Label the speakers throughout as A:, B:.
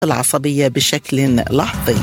A: العصبية بشكل لحظي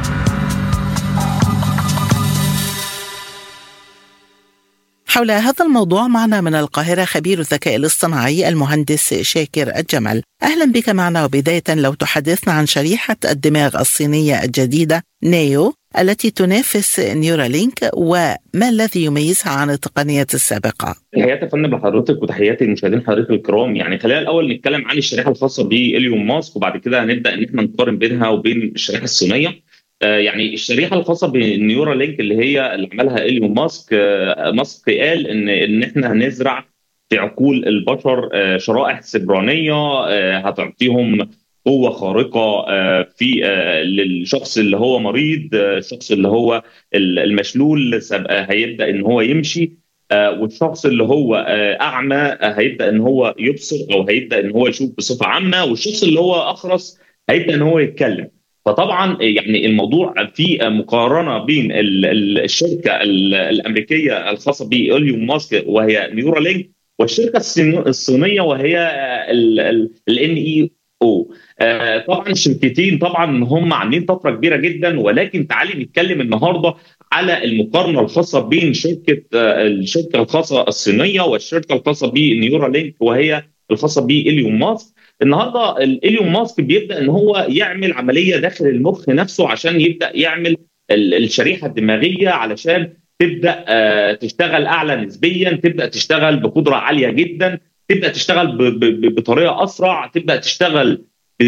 A: حول هذا الموضوع معنا من القاهرة خبير الذكاء الاصطناعي المهندس شاكر الجمل أهلا بك معنا وبداية لو تحدثنا عن شريحة الدماغ الصينية الجديدة نيو التي تنافس نيورالينك وما الذي يميزها عن التقنيات السابقة؟
B: تحياتي يا فندم لحضرتك وتحياتي للمشاهدين حضرتك الكرام يعني خلينا الاول نتكلم عن الشريحه الخاصه بايليون ماسك وبعد كده هنبدا ان احنا نقارن بينها وبين الشريحه الصينيه آه يعني الشريحه الخاصه بالنيورا لينك اللي هي اللي عملها ايليون ماسك آه ماسك قال ان ان احنا هنزرع في عقول البشر آه شرائح سبرانيه هتعطيهم قوه خارقه في للشخص اللي هو مريض الشخص اللي هو المشلول هيبدا ان هو يمشي والشخص اللي هو اعمى هيبدا ان هو يبصر او هيبدا ان هو يشوف بصفه عامه والشخص اللي هو اخرس هيبدا ان هو يتكلم فطبعا يعني الموضوع في مقارنه بين الشركه الامريكيه الخاصه بايليون ماسك وهي نيورالينك والشركه الصينيه وهي الان اي او آه طبعا الشركتين طبعا هم عاملين طفره كبيره جدا ولكن تعالي نتكلم النهارده على المقارنه الخاصه بين شركه آه الشركه الخاصه الصينيه والشركه الخاصه بنيورالينك وهي الخاصه بايليون ماسك النهارده ايليون ماسك بيبدا ان هو يعمل عمليه داخل المخ نفسه عشان يبدا يعمل الشريحه الدماغيه علشان تبدا آه تشتغل اعلى نسبيا تبدا تشتغل بقدره عاليه جدا تبدا تشتغل بطريقه اسرع تبدا تشتغل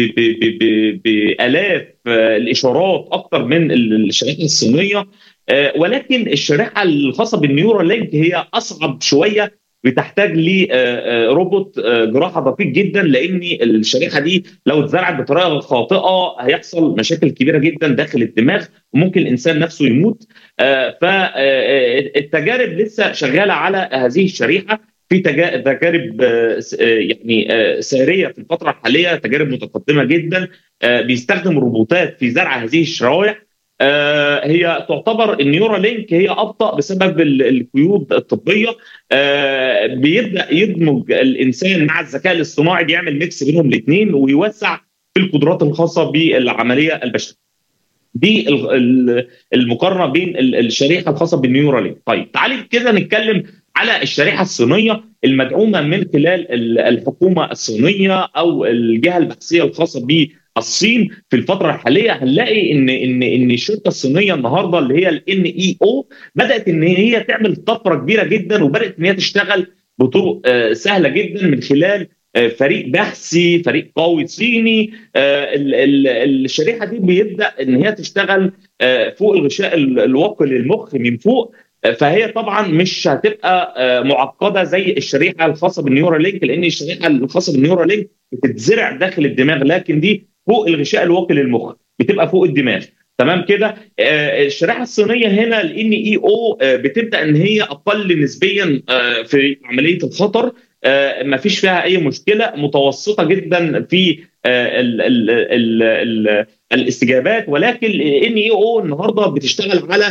B: بالاف الاشارات اكثر من الشريحه الصينيه ولكن الشريحه الخاصه بالنيورال لينك هي اصعب شويه بتحتاج لروبوت جراحه دقيق جدا لان الشريحه دي لو اتزرعت بطريقه خاطئه هيحصل مشاكل كبيره جدا داخل الدماغ وممكن الانسان نفسه يموت فالتجارب لسه شغاله على هذه الشريحه في تجارب يعني ساريه في الفتره الحاليه تجارب متقدمه جدا بيستخدم روبوتات في زرع هذه الشرايح هي تعتبر النيورا لينك هي ابطا بسبب القيود الطبيه بيبدا يدمج الانسان مع الذكاء الاصطناعي بيعمل ميكس بينهم الاثنين ويوسع في القدرات الخاصه بالعمليه البشريه دي المقارنه بين الشريحه الخاصه بالنيورا لينك طيب تعالي كده نتكلم على الشريحه الصينيه المدعومه من خلال الحكومه الصينيه او الجهه البحثيه الخاصه بالصين في الفتره الحاليه هنلاقي ان ان ان الشركه الصينيه النهارده اللي هي الان اي او بدات ان هي تعمل طفره كبيره جدا وبدات ان هي تشتغل بطرق سهله جدا من خلال فريق بحثي فريق قوي صيني الشريحه دي بيبدا ان هي تشتغل فوق الغشاء الواقي للمخ من فوق فهي طبعا مش هتبقى معقده زي الشريحه الخاصه بالنيورا لينك لان الشريحه الخاصه بالنيورا لينك بتتزرع داخل الدماغ لكن دي فوق الغشاء الواقي للمخ بتبقى فوق الدماغ تمام كده الشريحه الصينيه هنا الان اي او بتبدا ان هي اقل نسبيا في عمليه الخطر ما فيش فيها اي مشكله متوسطه جدا في ال ال ال ال الاستجابات ولكن ان اي او النهارده بتشتغل على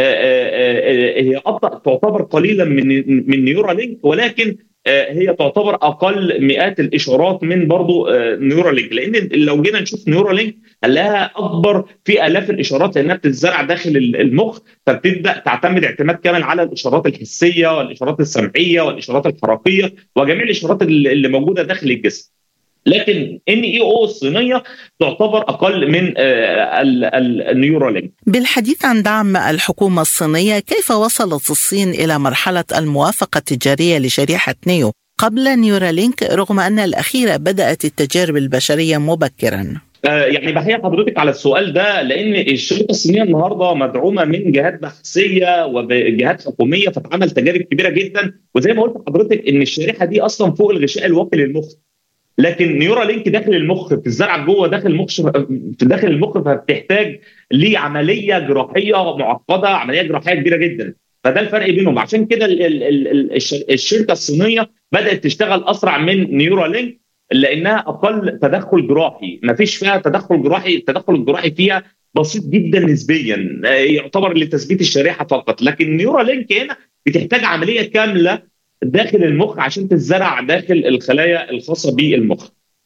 B: هي ابطا تعتبر قليلا من من نيورا لينك ولكن هي تعتبر اقل مئات الاشارات من برضو نيورا لينك لان لو جينا نشوف نيورا لينك هنلاقيها اكبر في الاف الاشارات لانها بتتزرع داخل المخ فبتبدا تعتمد اعتماد كامل على الاشارات الحسيه والاشارات السمعيه والاشارات الحركيه وجميع الاشارات اللي موجوده داخل الجسم لكن ان اي او الصينيه تعتبر اقل من النيورالينك
A: بالحديث عن دعم الحكومه الصينيه كيف وصلت الصين الى مرحله الموافقه التجاريه لشريحه نيو قبل نيورالينك رغم ان الاخيره بدات التجارب البشريه مبكرا
B: يعني بحيي حضرتك على السؤال ده لان الشركه الصينيه النهارده مدعومه من جهات بحثيه وجهات حكوميه فتعمل تجارب كبيره جدا وزي ما قلت لحضرتك ان الشريحه دي اصلا فوق الغشاء الواقي للمخ لكن نيورا لينك داخل المخ بتزرع جوه داخل المخ في داخل المخ فبتحتاج لعمليه جراحيه معقده عمليه جراحيه كبيره جدا فده الفرق بينهم عشان كده الشركه الصينيه بدات تشتغل اسرع من نيورا لينك لانها اقل تدخل جراحي ما فيش فيها تدخل جراحي التدخل الجراحي فيها بسيط جدا نسبيا يعتبر لتثبيت الشريحه فقط لكن نيورا لينك هنا بتحتاج عمليه كامله داخل المخ عشان تتزرع داخل الخلايا الخاصه بالمخ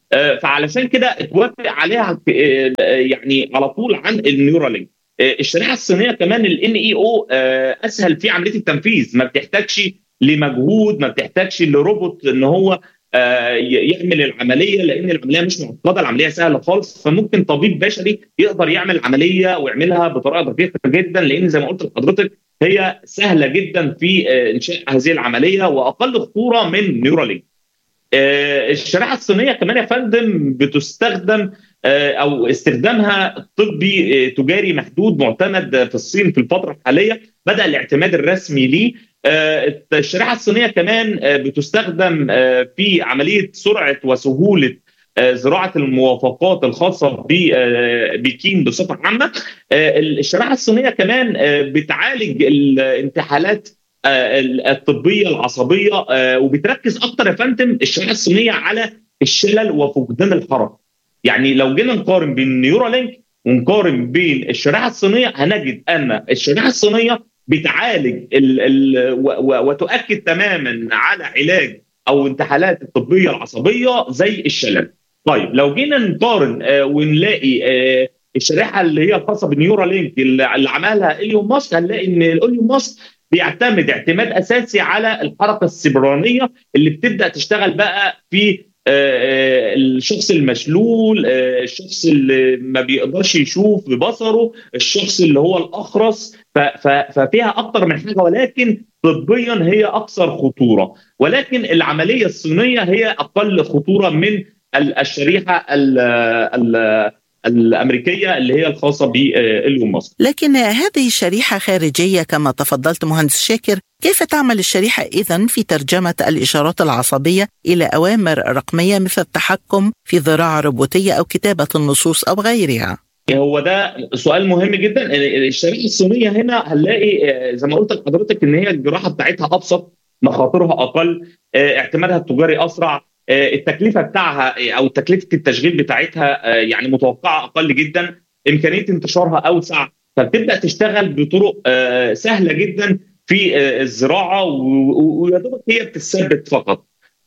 B: فعلشان كده اتوافق عليها يعني على طول عن النيورالينك الشريحه الصينيه كمان الان اي او اسهل في عمليه التنفيذ ما بتحتاجش لمجهود ما بتحتاجش لروبوت ان هو يعمل العمليه لان العمليه مش معقده العمليه سهله خالص فممكن طبيب بشري يقدر يعمل عمليه ويعملها بطريقه دقيقه جدا لان زي ما قلت لحضرتك هي سهله جدا في انشاء هذه العمليه واقل خطوره من نيورالينك. الشريحه الصينيه كمان يا فندم بتستخدم او استخدامها الطبي تجاري محدود معتمد في الصين في الفتره الحاليه بدا الاعتماد الرسمي ليه الشريحه الصينيه كمان بتستخدم في عمليه سرعه وسهوله زراعه الموافقات الخاصه ببكين بصفه عامه الشريحه الصينيه كمان بتعالج الانتحالات الطبيه العصبيه وبتركز اكتر يا فندم الشريحه الصينيه على الشلل وفقدان الحركه يعني لو جينا نقارن بين نيورالينك ونقارن بين الشريحه الصينيه هنجد ان الشريحه الصينيه بتعالج ال ال وتؤكد تماما على علاج او انتحالات الطبيه العصبيه زي الشلل. طيب لو جينا نقارن آه ونلاقي آه الشريحه اللي هي الخاصه بالنيورالينك اللي عملها اليون ماسك هنلاقي ان اليون ماسك بيعتمد اعتماد اساسي على الحركه السبرانيه اللي بتبدا تشتغل بقى في الشخص المشلول الشخص اللي ما بيقدرش يشوف ببصره الشخص اللي هو الاخرس ففيها اكتر من حاجه ولكن طبيا هي اكثر خطوره ولكن العمليه الصينيه هي اقل خطوره من الشريحه ال ال الامريكيه اللي هي الخاصه بايلون ماسك.
A: لكن هذه شريحه خارجيه كما تفضلت مهندس شاكر، كيف تعمل الشريحه اذا في ترجمه الاشارات العصبيه الى اوامر رقميه مثل التحكم في ذراع روبوتيه او كتابه النصوص او غيرها؟
B: هو ده سؤال مهم جدا الشريحه الصينيه هنا هنلاقي زي ما قلت لحضرتك ان هي الجراحه بتاعتها ابسط مخاطرها اقل اعتمادها التجاري اسرع التكلفه بتاعها او تكلفه التشغيل بتاعتها يعني متوقعه اقل جدا امكانيه انتشارها اوسع فبتبدا تشتغل بطرق سهله جدا في الزراعه ويا دوبك هي بتثبت فقط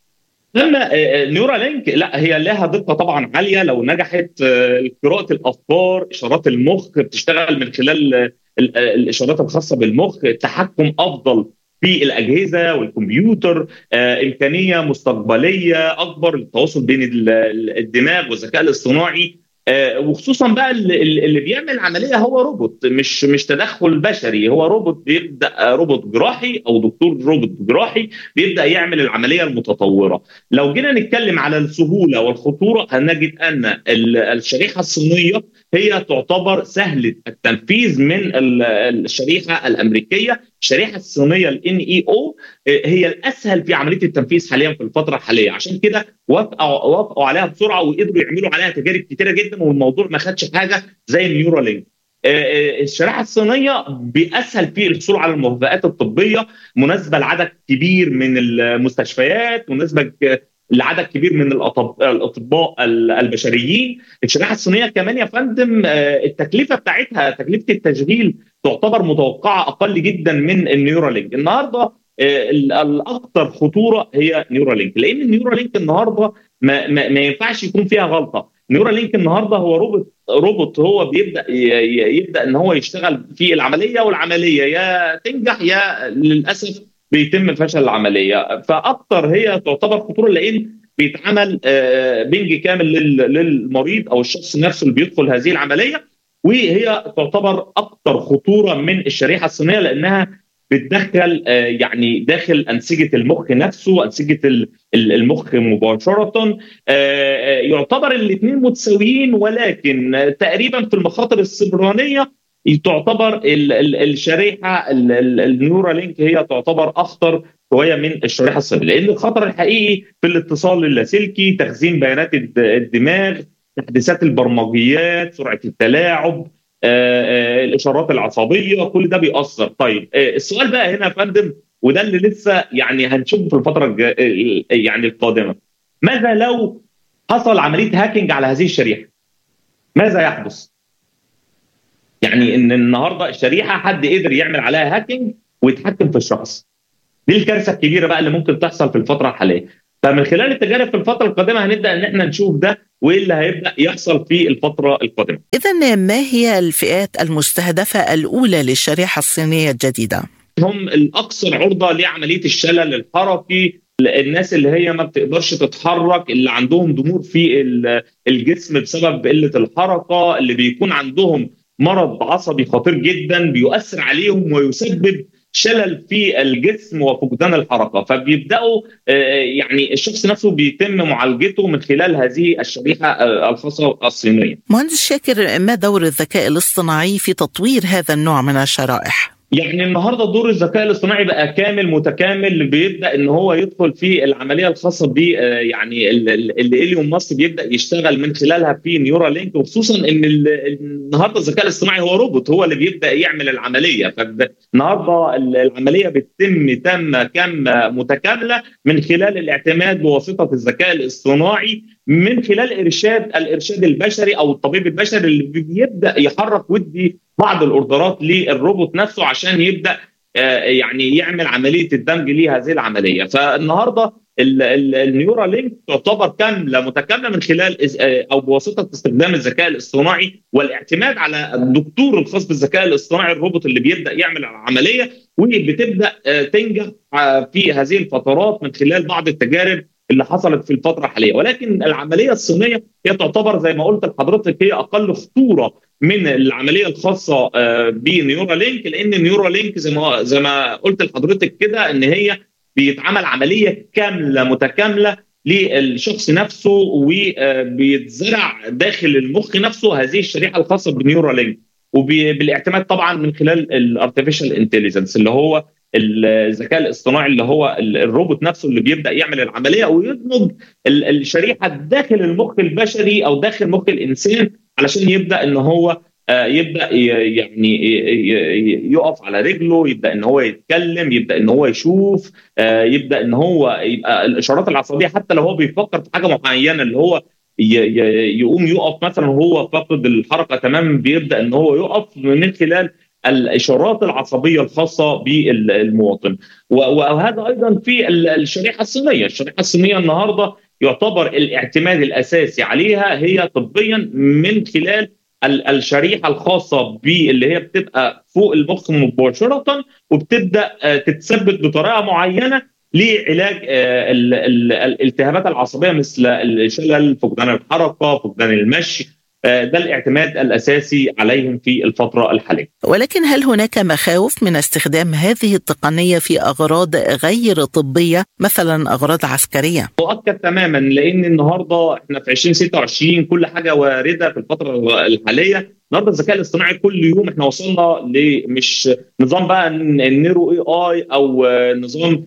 B: اما نيورالينك لا هي لها دقه طبعا عاليه لو نجحت قراءه الافكار اشارات المخ بتشتغل من خلال الاشارات الخاصه بالمخ التحكم افضل في الاجهزه والكمبيوتر آه، امكانيه مستقبليه اكبر للتواصل بين الدماغ والذكاء الاصطناعي آه، وخصوصا بقى اللي بيعمل عمليه هو روبوت مش مش تدخل بشري هو روبوت بيبدا روبوت جراحي او دكتور روبوت جراحي بيبدا يعمل العمليه المتطوره لو جينا نتكلم على السهوله والخطوره هنجد ان الشريحه الصينيه هي تعتبر سهله التنفيذ من الشريحه الامريكيه الشريحه الصينيه الان اي او هي الاسهل في عمليه التنفيذ حاليا في الفتره الحاليه عشان كده وافقوا وافقوا عليها بسرعه وقدروا يعملوا عليها تجارب كتيره جدا والموضوع ما خدش حاجه زي النيورالينك الشريحه الصينيه باسهل في الحصول على الموافقات الطبيه مناسبه لعدد كبير من المستشفيات مناسبه لعدد كبير من الاطباء البشريين الشريحه الصينيه كمان يا فندم التكلفه بتاعتها تكلفه التشغيل تعتبر متوقعه اقل جدا من النيورالينك النهارده الاكثر خطوره هي نيورالينك لان النيورالينك النهارده ما, ما, ما ينفعش يكون فيها غلطه نيورالينك النهارده هو روبوت روبوت هو بيبدا يبدا ان هو يشتغل في العمليه والعمليه يا تنجح يا للاسف بيتم فشل العمليه فاكثر هي تعتبر خطوره لان بيتعمل بنج كامل للمريض او الشخص نفسه اللي بيدخل هذه العمليه وهي تعتبر اكثر خطوره من الشريحه الصينيه لانها بتدخل يعني داخل انسجه المخ نفسه انسجه المخ مباشره يعتبر الاثنين متساويين ولكن تقريبا في المخاطر السبرانيه تعتبر الشريحه النيورالينك هي تعتبر اخطر شويه من الشريحه الصينيه لان الخطر الحقيقي في الاتصال اللاسلكي تخزين بيانات الدماغ تحديثات البرمجيات سرعه التلاعب آه، آه، الاشارات العصبيه كل ده بيأثر طيب آه، السؤال بقى هنا يا فندم وده اللي لسه يعني هنشوفه في الفتره يعني القادمه ماذا لو حصل عمليه هاكينج على هذه الشريحه ماذا يحدث يعني ان النهارده الشريحه حد قدر يعمل عليها هاكينج ويتحكم في الشخص دي الكارثه الكبيره بقى اللي ممكن تحصل في الفتره الحاليه فمن خلال التجارب في الفتره القادمه هنبدا ان احنا نشوف ده وايه اللي هيبدا يحصل في الفتره القادمه.
A: اذا ما هي الفئات المستهدفه الاولى للشريحه الصينيه الجديده؟
B: هم الاكثر عرضه لعمليه الشلل الحركي الناس اللي هي ما بتقدرش تتحرك اللي عندهم ضمور في الجسم بسبب قله الحركه اللي بيكون عندهم مرض عصبي خطير جدا بيؤثر عليهم ويسبب شلل في الجسم وفقدان الحركه فبيبداوا يعني الشخص نفسه بيتم معالجته من خلال هذه الشريحه الخاصه الصينيه.
A: مهندس شاكر ما دور الذكاء الاصطناعي في تطوير هذا النوع من الشرائح؟
B: يعني النهارده دور الذكاء الاصطناعي بقى كامل متكامل بيبدا ان هو يدخل في العمليه الخاصه ب يعني اللي ايليون ماسك بيبدا يشتغل من خلالها في نيورا لينك وخصوصا ان النهارده الذكاء الاصطناعي هو روبوت هو اللي بيبدا يعمل العمليه فالنهارده العمليه بتتم تم كم متكامله من خلال الاعتماد بواسطه الذكاء الاصطناعي من خلال ارشاد الارشاد البشري او الطبيب البشري اللي بيبدا يحرك ودي بعض الاوردرات للروبوت نفسه عشان يبدا يعني يعمل عمليه الدمج لهذه العمليه فالنهارده النيورا لينك تعتبر كامله متكامله من خلال او بواسطه استخدام الذكاء الاصطناعي والاعتماد على الدكتور الخاص بالذكاء الاصطناعي الروبوت اللي بيبدا يعمل العمليه وبتبدا تنجح في هذه الفترات من خلال بعض التجارب اللي حصلت في الفتره الحاليه ولكن العمليه الصينيه هي تعتبر زي ما قلت لحضرتك هي اقل خطوره من العمليه الخاصه بنيورا لينك لان نيورا لينك زي ما زي ما قلت لحضرتك كده ان هي بيتعمل عمليه كامله متكامله للشخص نفسه وبيتزرع داخل المخ نفسه هذه الشريحه الخاصه بنيورا لينك وبالاعتماد طبعا من خلال الارتفيشال انتليجنس اللي هو الذكاء الاصطناعي اللي هو الروبوت نفسه اللي بيبدا يعمل العمليه ويدمج الشريحه داخل المخ البشري او داخل مخ الانسان علشان يبدا ان هو يبدا يعني يقف على رجله يبدا ان هو يتكلم يبدا ان هو يشوف يبدا ان هو يبقى الاشارات العصبيه حتى لو هو بيفكر في حاجه معينه اللي هو يقوم يقف مثلا وهو فاقد الحركه تماما بيبدا ان هو يقف من خلال الاشارات العصبيه الخاصه بالمواطن وهذا ايضا في الشريحه الصينيه، الشريحه الصينيه النهارده يعتبر الاعتماد الاساسي عليها هي طبيا من خلال الشريحه الخاصه باللي هي بتبقى فوق المخ مباشره وبتبدا تتثبت بطريقه معينه لعلاج الالتهابات العصبيه مثل الشلل، فقدان الحركه، فقدان المشي، ده الاعتماد الاساسي عليهم في الفتره الحاليه.
A: ولكن هل هناك مخاوف من استخدام هذه التقنيه في اغراض غير طبيه مثلا اغراض عسكريه؟
B: مؤكد تماما لان النهارده احنا في 2026 كل حاجه وارده في الفتره الحاليه النهارده الذكاء الاصطناعي كل يوم احنا وصلنا لمش نظام بقى النيرو اي اي او نظام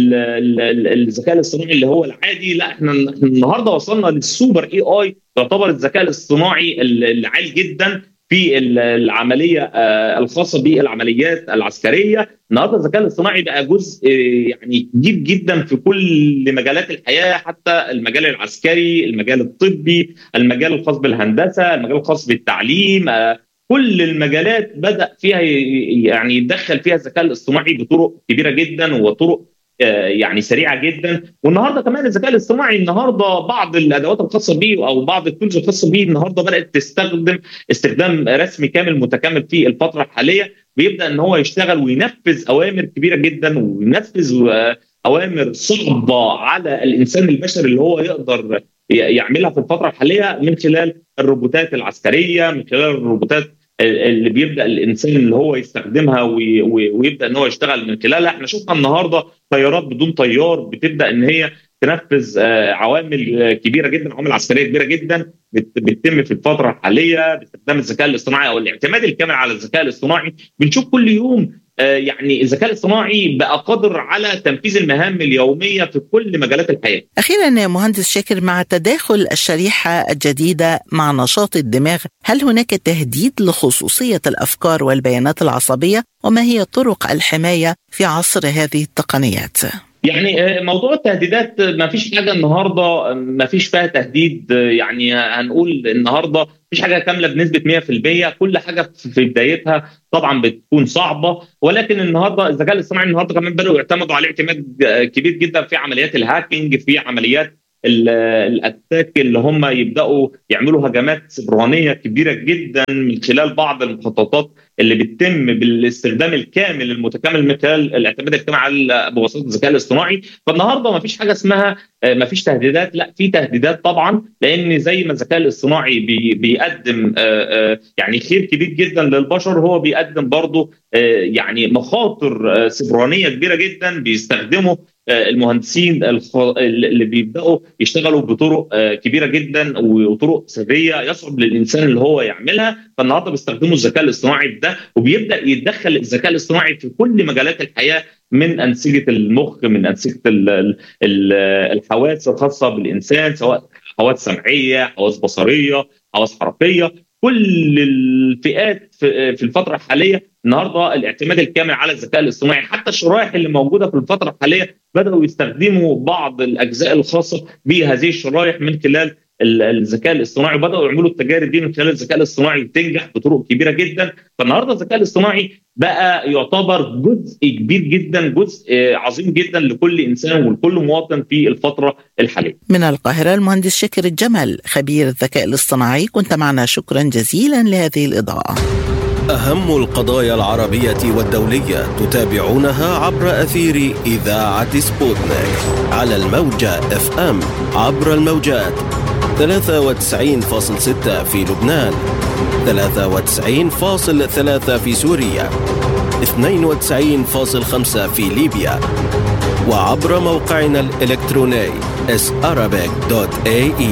B: الذكاء الاصطناعي اللي هو العادي لا احنا النهارده وصلنا للسوبر اي اي تعتبر الذكاء الاصطناعي العالي جدا في العمليه الخاصه بالعمليات العسكريه النهارده الذكاء الاصطناعي بقى جزء يعني كبير جدا في كل مجالات الحياه حتى المجال العسكري المجال الطبي المجال الخاص بالهندسه المجال الخاص بالتعليم كل المجالات بدا فيها يعني يتدخل فيها الذكاء الاصطناعي بطرق كبيره جدا وطرق يعني سريعه جدا والنهارده كمان الذكاء الاصطناعي النهارده بعض الادوات الخاصه به او بعض التولز الخاصه به النهارده بدات تستخدم استخدام رسمي كامل متكامل في الفتره الحاليه بيبدا ان هو يشتغل وينفذ اوامر كبيره جدا وينفذ اوامر صعبه على الانسان البشري اللي هو يقدر يعملها في الفتره الحاليه من خلال الروبوتات العسكريه من خلال الروبوتات اللي بيبدا الانسان اللي هو يستخدمها ويبدا ان هو يشتغل من خلالها احنا شفنا النهارده طيارات بدون طيار بتبدا ان هي تنفذ عوامل كبيره جدا عوامل عسكريه كبيره جدا بتتم في الفتره الحاليه باستخدام الذكاء الاصطناعي او الاعتماد الكامل على الذكاء الاصطناعي بنشوف كل يوم يعني الذكاء الاصطناعي بقى قادر على تنفيذ المهام اليوميه في كل مجالات الحياه.
A: اخيرا مهندس شاكر مع تداخل الشريحه الجديده مع نشاط الدماغ، هل هناك تهديد لخصوصيه الافكار والبيانات العصبيه؟ وما هي طرق الحمايه في عصر هذه التقنيات؟
B: يعني موضوع التهديدات ما فيش حاجه النهارده ما فيش فيها تهديد يعني هنقول النهارده ما فيش حاجه كامله بنسبه 100% كل حاجه في بدايتها طبعا بتكون صعبه ولكن النهارده الذكاء الاصطناعي النهارده كمان بداوا يعتمدوا عليه اعتماد كبير جدا في عمليات الهاكينج في عمليات الاتاك اللي هم يبداوا يعملوا هجمات سبرانيه كبيره جدا من خلال بعض المخططات اللي بتتم بالاستخدام الكامل المتكامل من خلال الاعتماد الاجتماعي على بواسطه الذكاء الاصطناعي فالنهارده ما فيش حاجه اسمها ما فيش تهديدات لا في تهديدات طبعا لان زي ما الذكاء الاصطناعي بي بيقدم يعني خير كبير جدا للبشر هو بيقدم برضه يعني مخاطر سبرانيه كبيره جدا بيستخدموا المهندسين اللي بيبداوا يشتغلوا بطرق كبيره جدا وطرق سريه يصعب للانسان اللي هو يعملها فالنهارده بيستخدموا الذكاء الاصطناعي ده وبيبدا يتدخل الذكاء الاصطناعي في كل مجالات الحياه من انسجه المخ من انسجه الحواس الخاصه بالانسان سواء حواس سمعيه حواس بصريه حواس حركيه كل الفئات في الفتره الحاليه النهارده الاعتماد الكامل على الذكاء الاصطناعي حتى الشرائح اللي موجوده في الفتره الحاليه بداوا يستخدموا بعض الاجزاء الخاصه بهذه الشرائح من خلال الذكاء الاصطناعي وبداوا يعملوا التجارب دي من خلال الذكاء الاصطناعي بتنجح بطرق كبيره جدا فالنهارده الذكاء الاصطناعي بقى يعتبر جزء كبير جدا جزء عظيم جدا لكل انسان ولكل مواطن في الفتره الحاليه.
A: من القاهره المهندس شاكر الجمل خبير الذكاء الاصطناعي كنت معنا شكرا جزيلا لهذه الاضاءه.
C: أهم القضايا العربية والدولية تتابعونها عبر أثير إذاعة سبوتنيك على الموجة اف ام عبر الموجات 93.6 في لبنان 93.3 في سوريا 92.5 في ليبيا وعبر موقعنا الإلكتروني sarabic.ae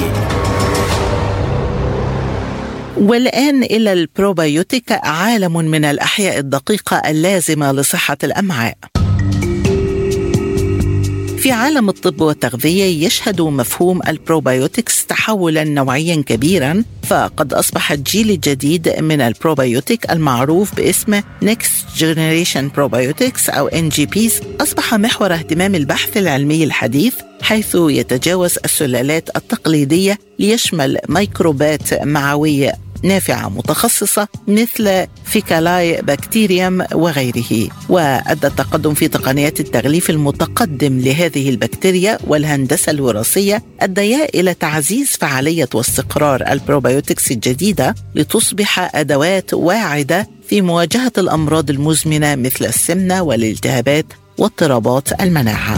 A: والآن إلى البروبايوتيك عالم من الأحياء الدقيقة اللازمة لصحة الأمعاء. في عالم الطب والتغذية يشهد مفهوم البروبايوتكس تحولا نوعيا كبيرا فقد أصبح الجيل الجديد من البروبايوتيك المعروف باسم Next Generation Probiotics أو NGPs أصبح محور اهتمام البحث العلمي الحديث حيث يتجاوز السلالات التقليدية ليشمل ميكروبات معوية نافعة متخصصة مثل فيكالاي بكتيريوم وغيره وأدى التقدم في تقنيات التغليف المتقدم لهذه البكتيريا والهندسة الوراثية أديا إلى تعزيز فعالية واستقرار البروبيوتكس الجديدة لتصبح أدوات واعدة في مواجهة الأمراض المزمنة مثل السمنة والالتهابات واضطرابات المناعة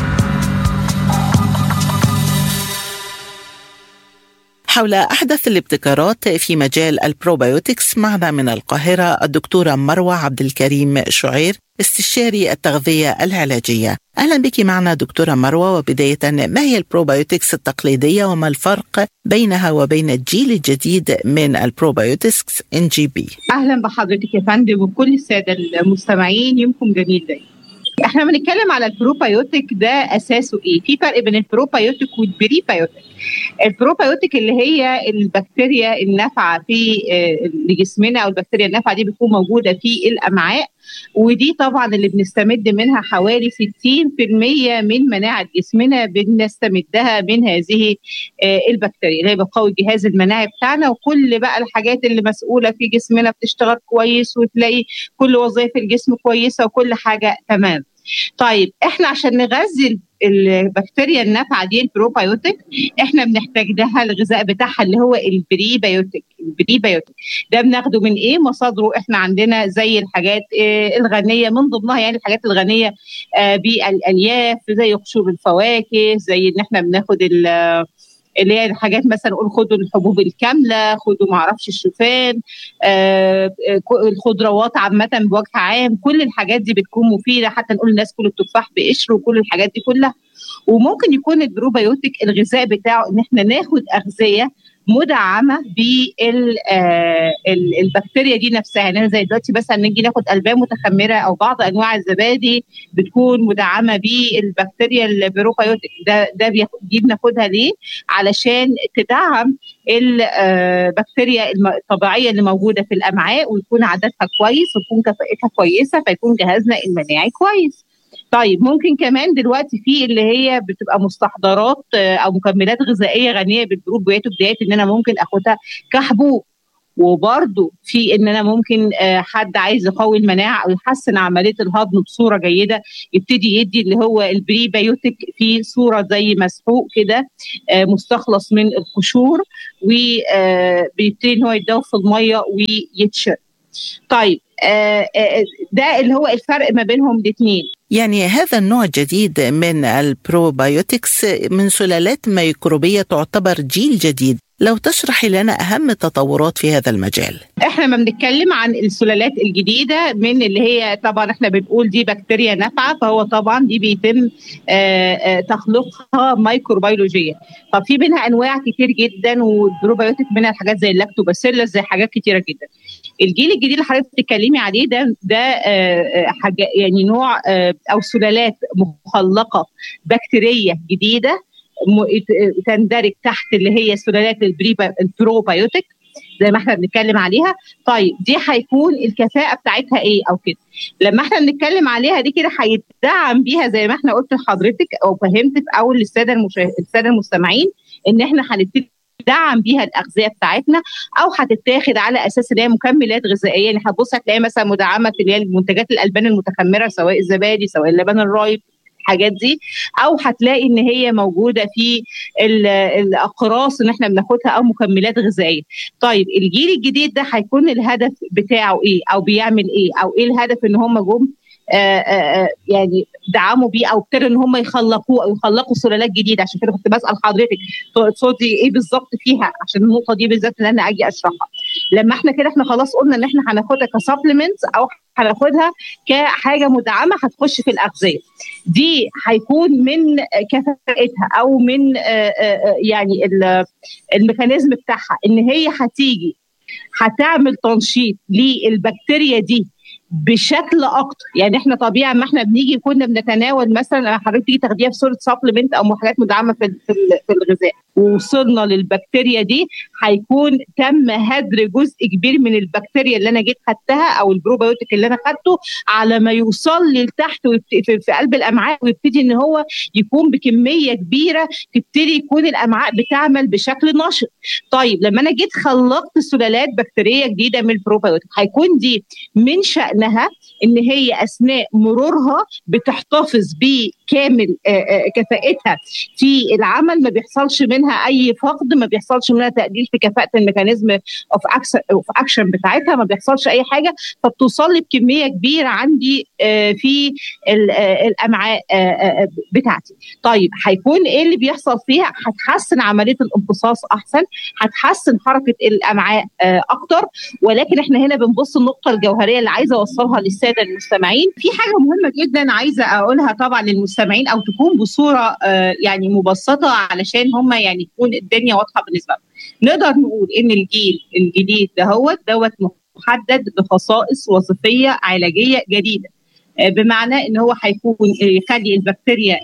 A: حول أحدث الابتكارات في مجال البروبيوتكس معنا من القاهرة الدكتورة مروة عبد الكريم شعير استشاري التغذية العلاجية أهلا بك معنا دكتورة مروة وبداية ما هي البروبيوتكس التقليدية وما الفرق بينها وبين الجيل الجديد من البروبيوتكس ان جي بي
D: أهلا بحضرتك يا فندم وكل السادة المستمعين يومكم جميل دايما احنا بنتكلم على البروبايوتيك ده اساسه ايه؟ في فرق بين البروبايوتيك والبريبايوتيك. البروبايوتيك اللي هي البكتيريا النافعه في لجسمنا او البكتيريا النافعه دي بتكون موجوده في الامعاء ودي طبعا اللي بنستمد منها حوالي 60% من مناعه جسمنا بنستمدها من هذه البكتيريا اللي هي بتقوي الجهاز المناعي بتاعنا وكل بقى الحاجات اللي مسؤوله في جسمنا بتشتغل كويس وتلاقي كل وظائف الجسم كويسه وكل حاجه تمام. طيب احنا عشان نغذي البكتيريا النافعه دي البروبايوتيك احنا بنحتاج لها الغذاء بتاعها اللي هو البريبايوتيك البريبايوتيك ده بناخده من ايه مصادره احنا عندنا زي الحاجات إيه الغنيه من ضمنها يعني الحاجات الغنيه آه بالالياف زي قشور الفواكه زي ان احنا بناخد اللي هي الحاجات مثلا نقول خدوا الحبوب الكامله خدوا معرفش الشوفان آه الخضروات عامه بوجه عام كل الحاجات دي بتكون مفيده حتى نقول الناس كل التفاح بقشره وكل الحاجات دي كلها وممكن يكون البروبيوتيك الغذاء بتاعه ان احنا ناخد اغذيه مدعمه بالبكتيريا دي نفسها يعني زي دلوقتي مثلا نيجي ناخد البان متخمره او بعض انواع الزبادي بتكون مدعمه بالبكتيريا البروبيوتيك ده ده دي بناخدها ليه؟ علشان تدعم البكتيريا الطبيعيه اللي موجوده في الامعاء ويكون عددها كويس ويكون كفاءتها كويسه فيكون جهازنا المناعي كويس. طيب ممكن كمان دلوقتي في اللي هي بتبقى مستحضرات او مكملات غذائيه غنيه بالبروبيوتيك ديت ان انا ممكن اخدها كحبوب وبرده في ان انا ممكن حد عايز يقوي المناعه او يحسن عمليه الهضم بصوره جيده يبتدي يدي اللي هو البري بايوتيك في صوره زي مسحوق كده مستخلص من القشور وبيبتدي ان هو يتدوب في الميه ويتشرب. طيب ده اللي هو الفرق ما بينهم الاثنين
A: يعني هذا النوع الجديد من البروبايوتكس من سلالات ميكروبية تعتبر جيل جديد لو تشرحي لنا أهم التطورات في هذا المجال
D: احنا ما بنتكلم عن السلالات الجديدة من اللي هي طبعا احنا بنقول دي بكتيريا نافعة فهو طبعا دي بيتم تخلقها ميكروبيولوجيا طب في منها أنواع كتير جدا والبروبايوتيك منها الحاجات زي اللاكتوباسيلس زي حاجات كتيرة جدا الجيل الجديد اللي حضرتك بتتكلمي عليه ده ده حاجة يعني نوع او سلالات مخلقه بكتيريه جديده تندرج تحت اللي هي سلالات البروبايوتيك زي ما احنا بنتكلم عليها طيب دي هيكون الكفاءه بتاعتها ايه او كده لما احنا بنتكلم عليها دي كده هيدعم بيها زي ما احنا قلت لحضرتك او فهمت في اول للساده المشاهد الساده المستمعين ان احنا هنبتدي ندعم بيها الاغذيه بتاعتنا او هتتاخد على اساس ان هي مكملات غذائيه يعني هتبص هتلاقي مثلا مدعمه اللي هي منتجات الالبان المتخمره سواء الزبادي سواء اللبن الرايب الحاجات دي او هتلاقي ان هي موجوده في الاقراص ان احنا بناخدها او مكملات غذائيه طيب الجيل الجديد ده هيكون الهدف بتاعه ايه او بيعمل ايه او ايه الهدف ان هم جم آآ آآ يعني دعموا بيه او ابتدوا ان هم يخلقوه او يخلقوا سلالات جديده عشان كده كنت بسال حضرتك تقصدي ايه بالظبط فيها عشان النقطه دي بالذات اللي انا اجي اشرحها لما احنا كده احنا خلاص قلنا ان احنا هناخدها كسبلمنتس او هناخدها كحاجه مدعمه هتخش في الاغذيه دي هيكون من كفاءتها او من يعني الميكانيزم بتاعها ان هي هتيجي هتعمل تنشيط للبكتيريا دي بشكل اكتر يعني احنا طبيعي ما احنا بنيجي كنا بنتناول مثلا حضرتك تيجي تاخديها في صوره سبلمنت او حاجات مدعمه في في الغذاء ووصلنا للبكتيريا دي هيكون تم هدر جزء كبير من البكتيريا اللي انا جيت خدتها او البروبيوتيك اللي انا خدته على ما يوصل لي لتحت في قلب الامعاء ويبتدي ان هو يكون بكميه كبيره تبتدي يكون الامعاء بتعمل بشكل نشط طيب لما انا جيت خلقت سلالات بكتيريه جديده من البروبيوتيك هيكون دي من شانها ان هي اثناء مرورها بتحتفظ بكامل كفاءتها في العمل ما بيحصلش منها اي فقد ما بيحصلش منها تقليل في كفاءه الميكانيزم اوف اكشن بتاعتها ما بيحصلش اي حاجه فبتوصل لي بكميه كبيره عندي في الامعاء بتاعتي طيب هيكون ايه اللي بيحصل فيها هتحسن عمليه الامتصاص احسن هتحسن حركه الامعاء اكتر ولكن احنا هنا بنبص النقطه الجوهريه اللي عايزه اوصلها للساده المستمعين في حاجه مهمه جدا عايزه اقولها طبعا للمستمعين او تكون بصوره يعني مبسطه علشان هم يعني تكون الدنيا واضحه بالنسبه لهم نقدر نقول ان الجيل الجديد دهوت دوت محدد بخصائص وظيفيه علاجيه جديده بمعنى ان هو هيكون يخلي البكتيريا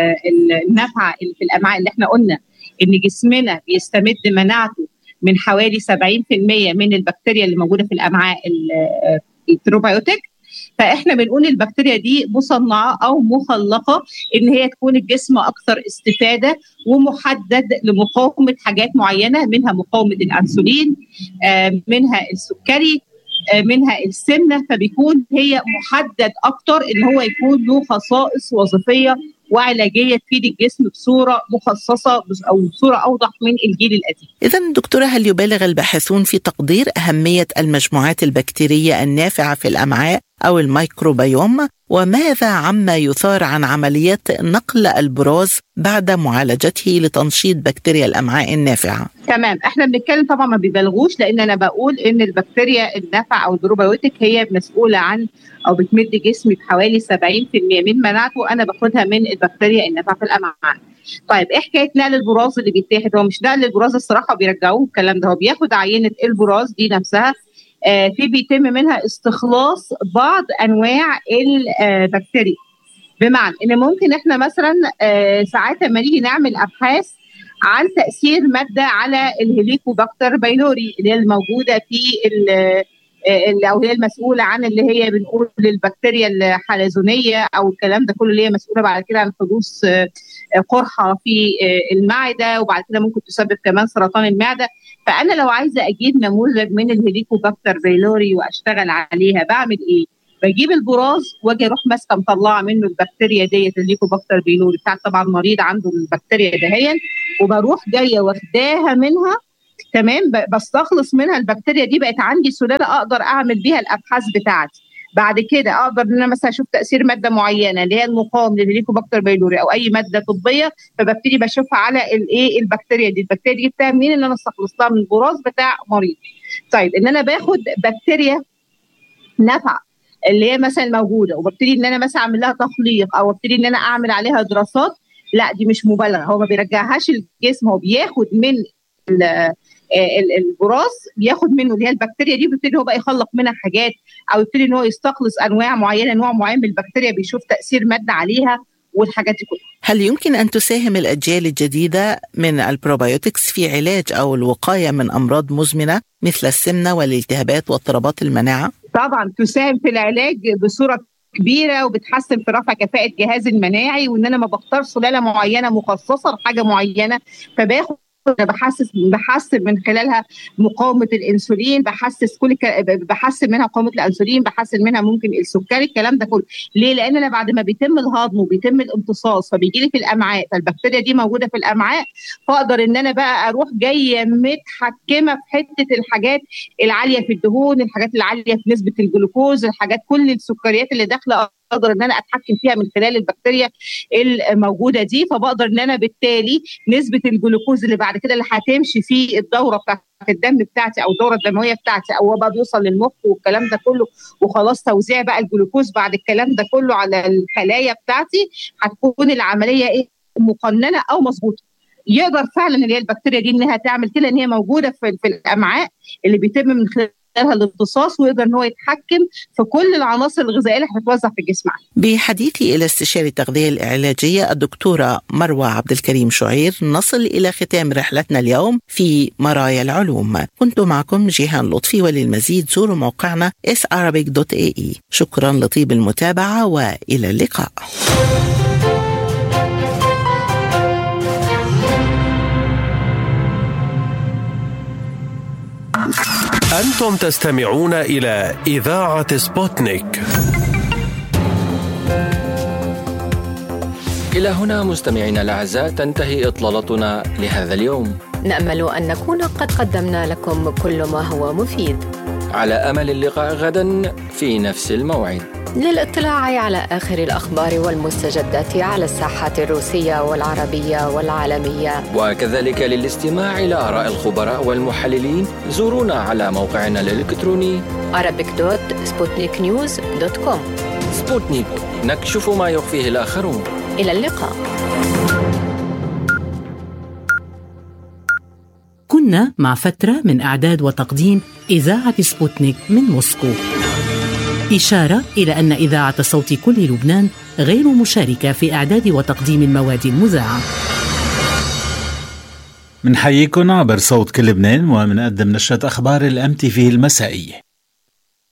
D: النافعه اللي في الامعاء اللي احنا قلنا ان جسمنا بيستمد مناعته من حوالي 70% من البكتيريا اللي موجوده في الامعاء البروبيوتيك فاحنا بنقول البكتيريا دي مصنعه او مخلقه ان هي تكون الجسم اكثر استفاده ومحدد لمقاومه حاجات معينه منها مقاومه الانسولين منها السكري منها السمنه فبيكون هي محدد اكتر ان هو يكون له خصائص وظيفيه وعلاجيه تفيد الجسم بصوره مخصصه او بصوره اوضح من الجيل القديم.
A: اذا دكتوره هل يبالغ الباحثون في تقدير اهميه المجموعات البكتيريه النافعه في الامعاء او الميكروبيوم وماذا عما يثار عن عمليات نقل البراز بعد معالجته لتنشيط بكتيريا الامعاء النافعه؟
D: تمام احنا بنتكلم طبعا ما بيبالغوش لان انا بقول ان البكتيريا النافعه او البروبيوتيك هي مسؤوله عن او بتمد جسمي بحوالي 70% من مناعته انا باخدها من البكتيريا النافعه في الامعاء. طيب ايه حكايه نقل البراز اللي بيتاخد هو مش نقل البراز الصراحه بيرجعوه الكلام ده هو بياخد عينه البراز دي نفسها آه في بيتم منها استخلاص بعض انواع البكتيريا بمعنى ان ممكن احنا مثلا آه ساعات لما نيجي نعمل ابحاث عن تاثير ماده على الهليكوباكتر بايلوري اللي هي الموجوده في او هي المسؤوله عن اللي هي بنقول البكتيريا الحلزونيه او الكلام ده كله اللي هي مسؤوله بعد كده عن حدوث قرحه في المعده وبعد كده ممكن تسبب كمان سرطان المعده فانا لو عايزه اجيب نموذج من الهيليكوباكتر فيلوري واشتغل عليها بعمل ايه؟ بجيب البراز واجي اروح ماسكه مطلعه منه البكتيريا ديت الليكوباكتر فيلوري بتاعت طبعا مريض عنده البكتيريا دهيا وبروح جايه واخداها منها تمام بستخلص منها البكتيريا دي بقت عندي سلاله اقدر اعمل بيها الابحاث بتاعتي بعد كده اقدر ان انا مثلا اشوف تاثير ماده معينه اللي هي المقاوم للهيليكوباكتر بايلوري او اي ماده طبيه فببتدي بشوفها على الايه البكتيريا دي البكتيريا دي جبتها منين ان انا استخلصتها من البراز بتاع مريض طيب ان انا باخد بكتيريا نافعه اللي هي مثلا موجوده وببتدي ان انا مثلا اعمل لها تخليق او ابتدي ان انا اعمل عليها دراسات لا دي مش مبالغه هو ما بيرجعهاش الجسم هو بياخد من البراز بياخد منه اللي هي البكتيريا دي بيبتدي هو بقى يخلق منها حاجات او يبتدي ان هو يستخلص انواع معينه نوع معين من البكتيريا بيشوف تاثير ماده عليها والحاجات دي كلها
A: هل يمكن ان تساهم الاجيال الجديده من البروبايوتكس في علاج او الوقايه من امراض مزمنه مثل السمنه والالتهابات واضطرابات المناعه؟
D: طبعا تساهم في العلاج بصوره كبيره وبتحسن في رفع كفاءه الجهاز المناعي وان انا ما بختار سلاله معينه مخصصه لحاجه معينه فباخد انا بحسس بحسن من خلالها مقاومه الانسولين بحسس كل ك... بحسن منها مقاومه الانسولين بحسن منها ممكن السكري الكلام ده كله ليه لان انا بعد ما بيتم الهضم وبيتم الامتصاص فبيجي لي في الامعاء فالبكتيريا دي موجوده في الامعاء فاقدر ان انا بقى اروح جايه متحكمه في حته الحاجات العاليه في الدهون الحاجات العاليه في نسبه الجلوكوز الحاجات كل السكريات اللي داخله اقدر ان انا اتحكم فيها من خلال البكتيريا الموجوده دي فبقدر ان انا بالتالي نسبه الجلوكوز اللي بعد كده اللي هتمشي في الدوره بتاعت الدم بتاعتي او الدوره الدمويه بتاعتي او بقى بيوصل للمخ والكلام ده كله وخلاص توزيع بقى الجلوكوز بعد الكلام ده كله على الخلايا بتاعتي هتكون العمليه ايه مقننه او مظبوطه يقدر فعلا اللي هي البكتيريا دي انها تعمل كده ان هي موجوده في, في الامعاء اللي بيتم من خلال لها الامتصاص ويقدر ان هو يتحكم في كل العناصر الغذائيه اللي هتتوزع في الجسم
A: بحديثي الى استشاري التغذيه العلاجيه الدكتوره مروه عبد الكريم شعير نصل الى ختام رحلتنا اليوم في مرايا العلوم كنت معكم جيهان لطفي وللمزيد زوروا موقعنا sarabic.ae شكرا لطيب المتابعه والى اللقاء
C: أنتم تستمعون إلى إذاعة سبوتنيك
E: إلى هنا مستمعينا الأعزاء تنتهي إطلالتنا لهذا اليوم
F: نأمل أن نكون قد قدمنا لكم كل ما هو مفيد
E: على أمل اللقاء غدا في نفس الموعد
F: للاطلاع على آخر الأخبار والمستجدات على الساحات الروسية والعربية والعالمية
E: وكذلك للاستماع إلى آراء الخبراء والمحللين زورونا على موقعنا الإلكتروني
F: arabic.sputniknews.com
E: سبوتنيك نكشف ما يخفيه الآخرون
F: إلى اللقاء
G: كنا مع فترة من إعداد وتقديم إذاعة سبوتنيك من موسكو إشارة إلى أن إذاعة صوت كل لبنان غير مشاركة في إعداد وتقديم المواد المذاعة
H: منحييكم عبر صوت كل لبنان ومنقدم نشرة أخبار الأم تي في المسائية